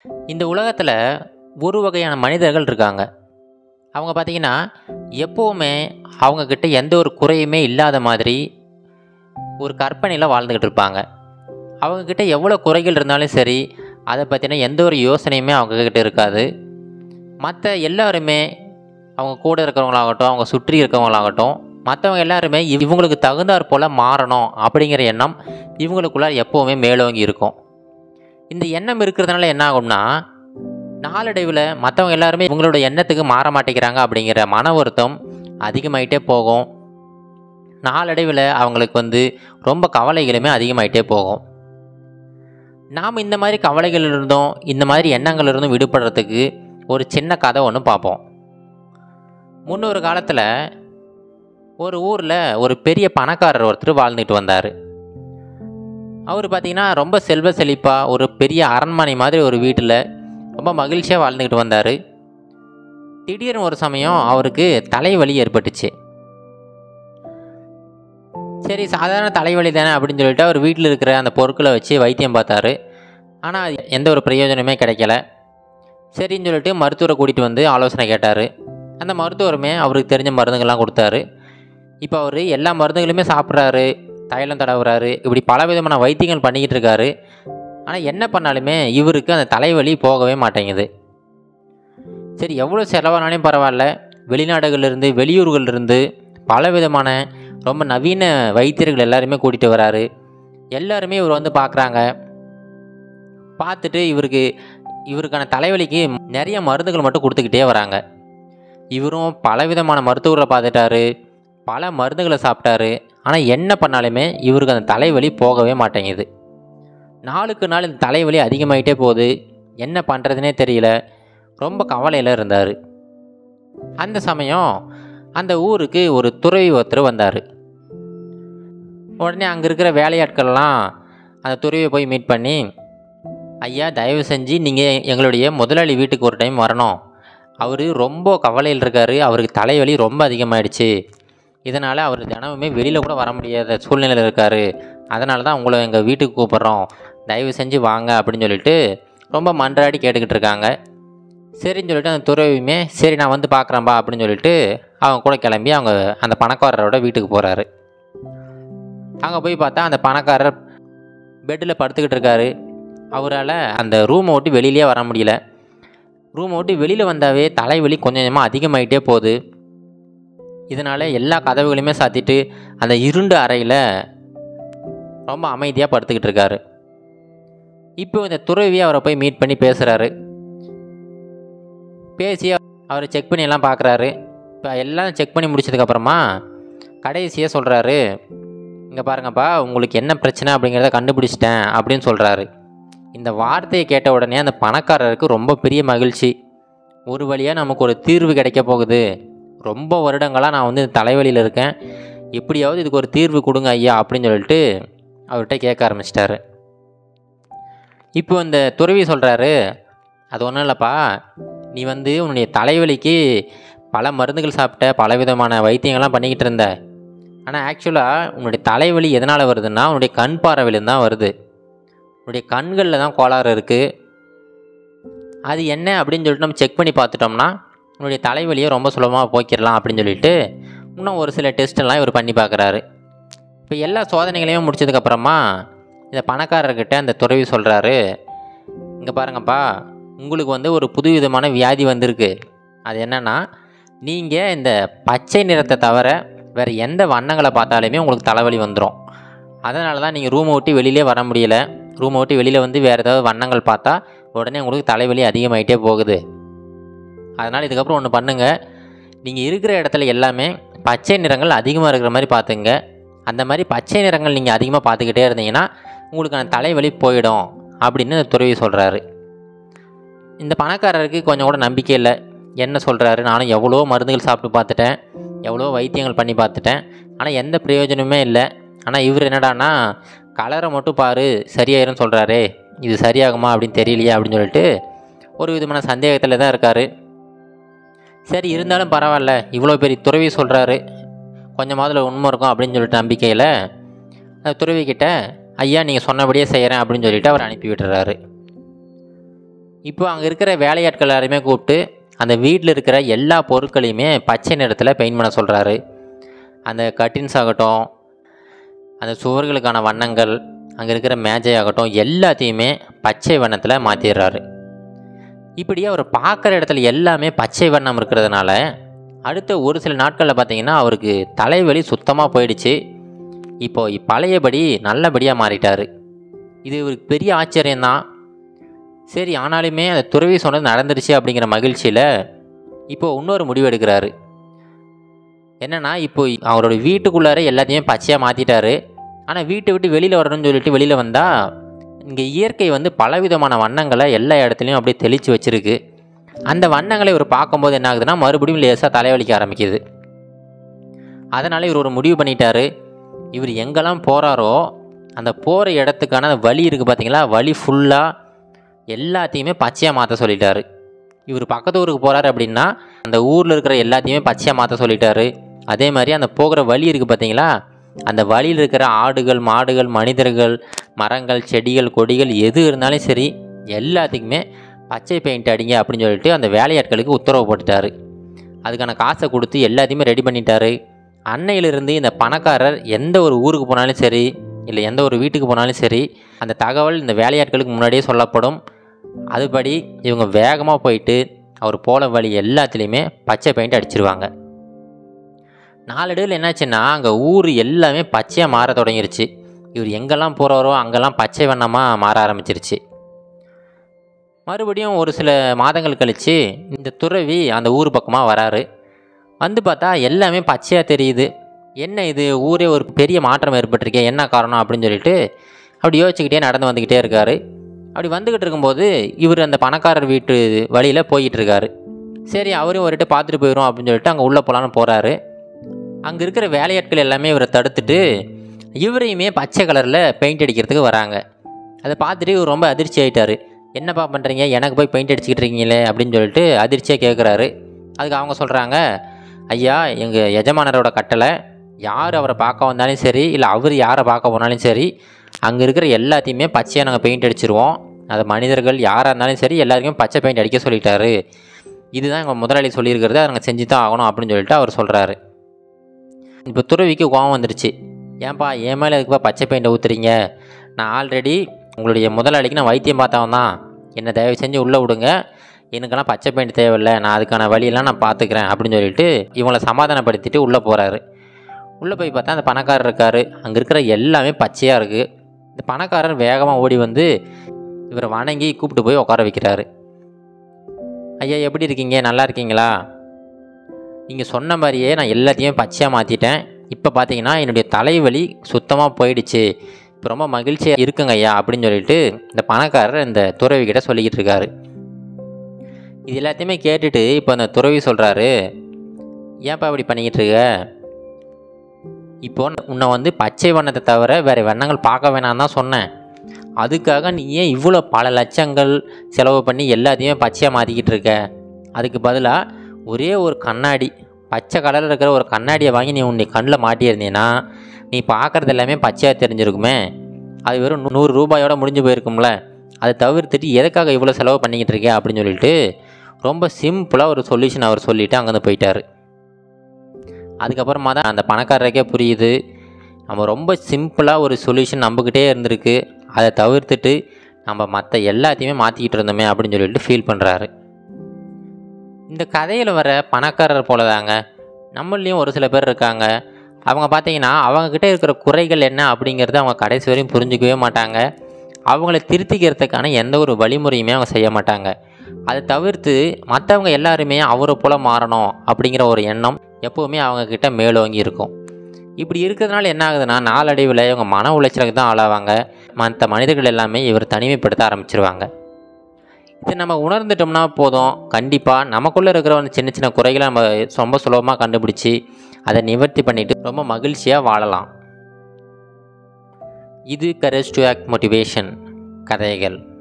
இந்த உலகத்தில் ஒரு வகையான மனிதர்கள் இருக்காங்க அவங்க பார்த்திங்கன்னா எப்போவுமே அவங்கக்கிட்ட எந்த ஒரு குறையுமே இல்லாத மாதிரி ஒரு கற்பனையில் வாழ்ந்துக்கிட்டு இருப்பாங்க அவங்கக்கிட்ட எவ்வளோ குறைகள் இருந்தாலும் சரி அதை பற்றின எந்த ஒரு யோசனையுமே அவங்கக்கிட்ட இருக்காது மற்ற எல்லாருமே அவங்க கூட இருக்கிறவங்களாகட்டும் அவங்க சுற்றி இருக்கிறவங்களாகட்டும் மற்றவங்க எல்லாருமே இவங்களுக்கு தகுந்தாற் போல் மாறணும் அப்படிங்கிற எண்ணம் இவங்களுக்குள்ள எப்போவுமே மேலோங்கி இருக்கும் இந்த எண்ணம் இருக்கிறதுனால என்ன ஆகும்னா நாளடைவில் மற்றவங்க எல்லாருமே இவங்களோட எண்ணத்துக்கு மாற மாட்டேங்கிறாங்க அப்படிங்கிற மன வருத்தம் அதிகமாயிட்டே போகும் நாளடைவில் அவங்களுக்கு வந்து ரொம்ப கவலைகளுமே அதிகமாயிட்டே போகும் நாம் இந்த மாதிரி கவலைகள் இருந்தும் இந்த மாதிரி எண்ணங்கள் இருந்தும் விடுபடுறதுக்கு ஒரு சின்ன கதை ஒன்று பார்ப்போம் முன்னொரு காலத்தில் ஒரு ஊரில் ஒரு பெரிய பணக்காரர் ஒருத்தர் வாழ்ந்துட்டு வந்தார் அவர் பார்த்திங்கன்னா ரொம்ப செல்வ செழிப்பாக ஒரு பெரிய அரண்மனை மாதிரி ஒரு வீட்டில் ரொம்ப மகிழ்ச்சியாக வாழ்ந்துக்கிட்டு வந்தார் திடீர்னு ஒரு சமயம் அவருக்கு தலைவலி ஏற்பட்டுச்சு சரி சாதாரண தலைவலி தானே அப்படின்னு சொல்லிட்டு அவர் வீட்டில் இருக்கிற அந்த பொருட்களை வச்சு வைத்தியம் பார்த்தாரு ஆனால் அது எந்த ஒரு பிரயோஜனமே கிடைக்கல சரின்னு சொல்லிட்டு மருத்துவரை கூட்டிகிட்டு வந்து ஆலோசனை கேட்டார் அந்த மருத்துவருமே அவருக்கு தெரிஞ்ச மருந்துகள்லாம் கொடுத்தாரு இப்போ அவர் எல்லா மருந்துகளுமே சாப்பிட்றாரு தைலம் தடவுறாரு இப்படி பல விதமான வைத்தியங்கள் பண்ணிக்கிட்டு இருக்காரு ஆனால் என்ன பண்ணாலுமே இவருக்கு அந்த தலைவலி போகவே மாட்டேங்குது சரி எவ்வளோ செலவானாலும் பரவாயில்ல வெளிநாடுகள்லேருந்து வெளியூர்கள்லேருந்து பல விதமான ரொம்ப நவீன வைத்தியர்கள் எல்லாருமே கூட்டிகிட்டு வராரு எல்லாருமே இவர் வந்து பார்க்குறாங்க பார்த்துட்டு இவருக்கு இவருக்கான தலைவலிக்கு நிறைய மருந்துகள் மட்டும் கொடுத்துக்கிட்டே வராங்க இவரும் பலவிதமான மருத்துவர்களை பார்த்துட்டாரு பல மருந்துகளை சாப்பிட்டாரு ஆனால் என்ன பண்ணாலுமே இவருக்கு அந்த தலைவலி போகவே மாட்டேங்குது நாளுக்கு நாள் இந்த தலைவலி அதிகமாயிட்டே போகுது என்ன பண்ணுறதுனே தெரியல ரொம்ப கவலையில் இருந்தார் அந்த சமயம் அந்த ஊருக்கு ஒரு துறவி ஒருத்தர் வந்தார் உடனே அங்கே இருக்கிற வேலையாட்கள்லாம் அந்த துறவியை போய் மீட் பண்ணி ஐயா தயவு செஞ்சு நீங்கள் எங்களுடைய முதலாளி வீட்டுக்கு ஒரு டைம் வரணும் அவர் ரொம்ப கவலையில் இருக்கார் அவருக்கு தலைவலி ரொம்ப அதிகமாகிடுச்சு இதனால் அவர் தினமுமே வெளியில் கூட வர முடியாத சூழ்நிலையில் இருக்கார் அதனால தான் உங்களை எங்கள் வீட்டுக்கு கூப்பிட்றோம் தயவு செஞ்சு வாங்க அப்படின்னு சொல்லிட்டு ரொம்ப மன்றாடி கேட்டுக்கிட்டு இருக்காங்க சரின்னு சொல்லிட்டு அந்த துறவியுமே சரி நான் வந்து பார்க்குறேன்பா அப்படின்னு சொல்லிட்டு அவங்க கூட கிளம்பி அவங்க அந்த பணக்காரரோட வீட்டுக்கு போகிறாரு அங்கே போய் பார்த்தா அந்த பணக்காரர் பெட்டில் படுத்துக்கிட்டு இருக்காரு அவரால் அந்த ரூமை விட்டு வெளியிலே வர முடியல ரூமை விட்டு வெளியில் வந்தாவே தலைவலி கொஞ்சம் கொஞ்சமாக அதிகமாகிட்டே போகுது இதனால் எல்லா கதவுகளையுமே சாத்திட்டு அந்த இருண்டு அறையில் ரொம்ப அமைதியாக படுத்துக்கிட்டு இருக்காரு இப்போ இந்த துறவி அவரை போய் மீட் பண்ணி பேசுகிறாரு பேசி அவரை செக் பண்ணி எல்லாம் பார்க்குறாரு இப்போ எல்லாம் செக் பண்ணி முடிச்சதுக்கப்புறமா கடைசியாக சொல்கிறாரு இங்கே பாருங்கப்பா உங்களுக்கு என்ன பிரச்சனை அப்படிங்கிறத கண்டுபிடிச்சிட்டேன் அப்படின்னு சொல்கிறாரு இந்த வார்த்தையை கேட்ட உடனே அந்த பணக்காரருக்கு ரொம்ப பெரிய மகிழ்ச்சி ஒரு வழியாக நமக்கு ஒரு தீர்வு கிடைக்க போகுது ரொம்ப வருடங்களாக நான் வந்து தலைவலியில் இருக்கேன் எப்படியாவது இதுக்கு ஒரு தீர்வு கொடுங்க ஐயா அப்படின்னு சொல்லிட்டு அவர்கிட்ட கேட்க ஆரம்பிச்சிட்டாரு இப்போ இந்த துறவி சொல்கிறாரு அது ஒன்றும் இல்லைப்பா நீ வந்து உன்னுடைய தலைவலிக்கு பல மருந்துகள் சாப்பிட்ட பல விதமான வைத்தியங்கள்லாம் பண்ணிக்கிட்டு இருந்த ஆனால் ஆக்சுவலாக உன்னுடைய தலைவலி எதனால் வருதுன்னா உன்னுடைய கண் பார்வையிலேருந்து தான் வருது உன்னுடைய கண்களில் தான் கோளாறு இருக்குது அது என்ன அப்படின்னு சொல்லிட்டு நம்ம செக் பண்ணி பார்த்துட்டோம்னா உன்னுடைய தலைவலியை ரொம்ப சுலபமாக போக்கிடலாம் அப்படின்னு சொல்லிட்டு இன்னும் ஒரு சில டெஸ்ட்டெல்லாம் இவர் பண்ணி பார்க்குறாரு இப்போ எல்லா சோதனைகளையும் முடிச்சதுக்கப்புறமா இந்த பணக்காரர்கிட்ட அந்த துறவி சொல்கிறாரு இங்கே பாருங்கப்பா உங்களுக்கு வந்து ஒரு புது விதமான வியாதி வந்திருக்கு அது என்னென்னா நீங்கள் இந்த பச்சை நிறத்தை தவிர வேறு எந்த வண்ணங்களை பார்த்தாலுமே உங்களுக்கு தலைவலி வந்துடும் அதனால தான் நீங்கள் ரூமை விட்டு வெளியிலே வர முடியல ரூமை விட்டு வெளியில் வந்து வேறு ஏதாவது வண்ணங்கள் பார்த்தா உடனே உங்களுக்கு தலைவலி அதிகமாகிட்டே போகுது அதனால் இதுக்கப்புறம் ஒன்று பண்ணுங்கள் நீங்கள் இருக்கிற இடத்துல எல்லாமே பச்சை நிறங்கள் அதிகமாக இருக்கிற மாதிரி பார்த்துங்க அந்த மாதிரி பச்சை நிறங்கள் நீங்கள் அதிகமாக பார்த்துக்கிட்டே இருந்தீங்கன்னா உங்களுக்கான தலைவலி போயிடும் அப்படின்னு அந்த துறவி சொல்கிறாரு இந்த பணக்காரருக்கு கொஞ்சம் கூட நம்பிக்கை இல்லை என்ன சொல்கிறாரு நானும் எவ்வளோ மருந்துகள் சாப்பிட்டு பார்த்துட்டேன் எவ்வளோ வைத்தியங்கள் பண்ணி பார்த்துட்டேன் ஆனால் எந்த பிரயோஜனமே இல்லை ஆனால் இவர் என்னடான்னா கலரை மட்டும் பாரு சரியாயிரும் சொல்கிறாரே இது சரியாகுமா அப்படின்னு தெரியலையே அப்படின்னு சொல்லிட்டு ஒரு விதமான சந்தேகத்தில் தான் இருக்கார் சரி இருந்தாலும் பரவாயில்ல இவ்வளோ பெரிய துறவி சொல்கிறாரு கொஞ்சமாதில் உண்மை இருக்கும் அப்படின்னு சொல்லிட்டு நம்பிக்கையில் அந்த துறவி கிட்ட ஐயா நீங்கள் சொன்னபடியே செய்கிறேன் அப்படின்னு சொல்லிட்டு அவர் அனுப்பி விட்டுறாரு இப்போ அங்கே இருக்கிற வேலையாட்கள் எல்லாரையுமே கூப்பிட்டு அந்த வீட்டில் இருக்கிற எல்லா பொருட்களையுமே பச்சை நிறத்தில் பெயிண்ட் பண்ண சொல்கிறாரு அந்த கட்டின்ஸ் ஆகட்டும் அந்த சுவர்களுக்கான வண்ணங்கள் அங்கே இருக்கிற மேஜை ஆகட்டும் எல்லாத்தையுமே பச்சை வண்ணத்தில் மாற்றிடுறாரு இப்படி அவர் பார்க்குற இடத்துல எல்லாமே பச்சை வண்ணம் இருக்கிறதுனால அடுத்த ஒரு சில நாட்களில் பார்த்தீங்கன்னா அவருக்கு தலைவலி சுத்தமாக போயிடுச்சு இப்போ பழையபடி நல்லபடியாக மாறிட்டார் இது இவருக்கு பெரிய ஆச்சரியம்தான் சரி ஆனாலுமே அந்த துறவி சொன்னது நடந்துருச்சு அப்படிங்கிற மகிழ்ச்சியில் இப்போ இன்னொரு முடிவு எடுக்கிறாரு என்னென்னா இப்போ அவரோட வீட்டுக்குள்ளார எல்லாத்தையுமே பச்சையாக மாற்றிட்டாரு ஆனால் வீட்டை விட்டு வெளியில் வரணும்னு சொல்லிட்டு வெளியில் வந்தால் இங்கே இயற்கை வந்து பலவிதமான வண்ணங்களை எல்லா இடத்துலையும் அப்படியே தெளித்து வச்சுருக்கு அந்த வண்ணங்களை இவர் பார்க்கும்போது என்ன ஆகுதுன்னா மறுபடியும் லேசாக தலைவலிக்க ஆரம்பிக்குது அதனால் இவர் ஒரு முடிவு பண்ணிட்டாரு இவர் எங்கெல்லாம் போகிறாரோ அந்த போகிற இடத்துக்கான அந்த வழி இருக்குது பார்த்தீங்களா வழி ஃபுல்லாக எல்லாத்தையுமே பச்சையாக மாற்ற சொல்லிட்டாரு இவர் பக்கத்து ஊருக்கு போகிறாரு அப்படின்னா அந்த ஊரில் இருக்கிற எல்லாத்தையுமே பச்சையாக மாற்ற சொல்லிட்டாரு அதே மாதிரி அந்த போகிற வழி இருக்குது பார்த்தீங்களா அந்த வழியில் இருக்கிற ஆடுகள் மாடுகள் மனிதர்கள் மரங்கள் செடிகள் கொடிகள் எது இருந்தாலும் சரி எல்லாத்துக்குமே பச்சை பெயிண்ட் அடிங்க அப்படின்னு சொல்லிட்டு அந்த வேலையாட்களுக்கு உத்தரவு போட்டுட்டாரு அதுக்கான காசை கொடுத்து எல்லாத்தையுமே ரெடி பண்ணிட்டாரு அன்னையிலிருந்து இந்த பணக்காரர் எந்த ஒரு ஊருக்கு போனாலும் சரி இல்லை எந்த ஒரு வீட்டுக்கு போனாலும் சரி அந்த தகவல் இந்த வேலையாட்களுக்கு முன்னாடியே சொல்லப்படும் அதுபடி இவங்க வேகமாக போயிட்டு அவர் போல வழி எல்லாத்துலேயுமே பச்சை பெயிண்ட் அடிச்சிருவாங்க நாளடைவில் என்னாச்சுன்னா அங்கே ஊர் எல்லாமே பச்சையாக மாற தொடங்கிருச்சு இவர் எங்கெல்லாம் போகிறாரோ அங்கெல்லாம் பச்சை வண்ணமாக மாற ஆரம்பிச்சிருச்சு மறுபடியும் ஒரு சில மாதங்கள் கழித்து இந்த துறவி அந்த ஊர் பக்கமாக வராரு வந்து பார்த்தா எல்லாமே பச்சையாக தெரியுது என்ன இது ஊரே ஒரு பெரிய மாற்றம் ஏற்பட்டிருக்கே என்ன காரணம் அப்படின்னு சொல்லிட்டு அப்படி யோசிச்சுக்கிட்டே நடந்து வந்துக்கிட்டே இருக்காரு அப்படி வந்துக்கிட்டு இருக்கும்போது இவர் அந்த பணக்காரர் வீட்டு வழியில் போய்கிட்டு இருக்காரு சரி அவரும் ஒருட்டு பார்த்துட்டு போயிடும் அப்படின்னு சொல்லிட்டு அங்கே உள்ளே போகலான்னு போகிறாரு அங்கே இருக்கிற வேலையாட்கள் எல்லாமே இவரை தடுத்துட்டு இவரையுமே பச்சை கலரில் பெயிண்ட் அடிக்கிறதுக்கு வராங்க அதை பார்த்துட்டு இவர் ரொம்ப அதிர்ச்சி ஆகிட்டார் என்னப்பா பண்ணுறீங்க எனக்கு போய் பெயிண்ட் அடிச்சுக்கிட்டு இருக்கீங்களே அப்படின்னு சொல்லிட்டு அதிர்ச்சியாக கேட்குறாரு அதுக்கு அவங்க சொல்கிறாங்க ஐயா எங்கள் எஜமானரோட கட்டளை யார் அவரை பார்க்க வந்தாலும் சரி இல்லை அவர் யாரை பார்க்க போனாலும் சரி அங்கே இருக்கிற எல்லாத்தையுமே பச்சையாக நாங்கள் பெயிண்ட் அடிச்சிருவோம் அது மனிதர்கள் யாராக இருந்தாலும் சரி எல்லாருக்குமே பச்சை பெயிண்ட் அடிக்க சொல்லிட்டாரு இதுதான் எங்கள் முதலாளி சொல்லியிருக்கிறது அதை நாங்கள் செஞ்சு தான் ஆகணும் அப்படின்னு சொல்லிட்டு அவர் சொல்கிறாரு இப்போ துறவிக்கு கோவம் வந்துருச்சு ஏன்பா என் மேலே எதுக்குப்பா பச்சை பெயிண்டை ஊற்றுறீங்க நான் ஆல்ரெடி உங்களுடைய முதலாளிக்கு நான் வைத்தியம் பார்த்தவன் தான் என்னை தயவு செஞ்சு உள்ளே விடுங்க எனக்கெல்லாம் பச்சை பெயிண்ட் தேவையில்லை நான் அதுக்கான வழியெல்லாம் நான் பார்த்துக்கிறேன் அப்படின்னு சொல்லிட்டு இவங்களை சமாதானப்படுத்திட்டு உள்ளே போகிறாரு உள்ளே போய் பார்த்தா அந்த பணக்காரர் இருக்கார் அங்கே இருக்கிற எல்லாமே பச்சையாக இருக்குது இந்த பணக்காரர் வேகமாக ஓடி வந்து இவரை வணங்கி கூப்பிட்டு போய் உட்கார வைக்கிறாரு ஐயா எப்படி இருக்கீங்க நல்லா இருக்கீங்களா நீங்கள் சொன்ன மாதிரியே நான் எல்லாத்தையும் பச்சையாக மாற்றிட்டேன் இப்போ பார்த்தீங்கன்னா என்னுடைய தலைவலி சுத்தமாக போயிடுச்சு இப்போ ரொம்ப மகிழ்ச்சியாக இருக்குங்க ஐயா அப்படின்னு சொல்லிட்டு இந்த பணக்காரர் இந்த துறவிக்கிட்ட சொல்லிக்கிட்டு இருக்காரு இது எல்லாத்தையுமே கேட்டுட்டு இப்போ அந்த துறவி சொல்கிறாரு ஏன்ப்பா இப்படி பண்ணிக்கிட்டு இருக்க இப்போ உன்னை வந்து பச்சை வண்ணத்தை தவிர வேறு வண்ணங்கள் பார்க்க வேணாம் தான் சொன்னேன் அதுக்காக நீ ஏன் இவ்வளோ பல லட்சங்கள் செலவு பண்ணி எல்லாத்தையுமே பச்சையாக மாற்றிக்கிட்டு இருக்க அதுக்கு பதிலாக ஒரே ஒரு கண்ணாடி பச்சை கலரில் இருக்கிற ஒரு கண்ணாடியை வாங்கி நீ உன்னை கண்ணில் மாட்டியிருந்தீன்னா நீ பார்க்குறது எல்லாமே பச்சையாக தெரிஞ்சிருக்குமே அது வெறும் நூறு ரூபாயோட முடிஞ்சு போயிருக்கும்ல அதை தவிர்த்துட்டு எதுக்காக இவ்வளோ செலவு பண்ணிக்கிட்டு இருக்கே அப்படின்னு சொல்லிட்டு ரொம்ப சிம்பிளாக ஒரு சொல்யூஷன் அவர் சொல்லிவிட்டு அங்கேருந்து போயிட்டார் அதுக்கப்புறமா தான் அந்த பணக்காரருக்கே புரியுது நம்ம ரொம்ப சிம்பிளாக ஒரு சொல்யூஷன் நம்பிக்கிட்டே இருந்திருக்கு அதை தவிர்த்துட்டு நம்ம மற்ற எல்லாத்தையுமே மாற்றிக்கிட்டு இருந்தோமே அப்படின்னு சொல்லிட்டு ஃபீல் பண்ணுறாரு இந்த கதையில் வர பணக்காரர் போல தாங்க நம்மளையும் ஒரு சில பேர் இருக்காங்க அவங்க பார்த்தீங்கன்னா அவங்கக்கிட்ட இருக்கிற குறைகள் என்ன அப்படிங்கிறத அவங்க கடைசி வரையும் புரிஞ்சுக்கவே மாட்டாங்க அவங்கள திருத்திக்கிறதுக்கான எந்த ஒரு வழிமுறையுமே அவங்க செய்ய மாட்டாங்க அதை தவிர்த்து மற்றவங்க எல்லாருமே அவரை போல் மாறணும் அப்படிங்கிற ஒரு எண்ணம் எப்போவுமே அவங்கக்கிட்ட மேலோங்கி இருக்கும் இப்படி இருக்கிறதுனால என்ன ஆகுதுன்னா நாளடைவில் இவங்க மன உளைச்சலுக்கு தான் ஆளாவாங்க மற்ற மனிதர்கள் எல்லாமே இவர் தனிமைப்படுத்த ஆரம்பிச்சிருவாங்க இதை நம்ம உணர்ந்துட்டோம்னா போதும் கண்டிப்பாக நமக்குள்ளே இருக்கிற ஒரு சின்ன சின்ன குறைகளை நம்ம ரொம்ப சுலபமாக கண்டுபிடிச்சி அதை நிவர்த்தி பண்ணிவிட்டு ரொம்ப மகிழ்ச்சியாக வாழலாம் இது கரேஜ் டு ஆக்ட் மோட்டிவேஷன் கதைகள்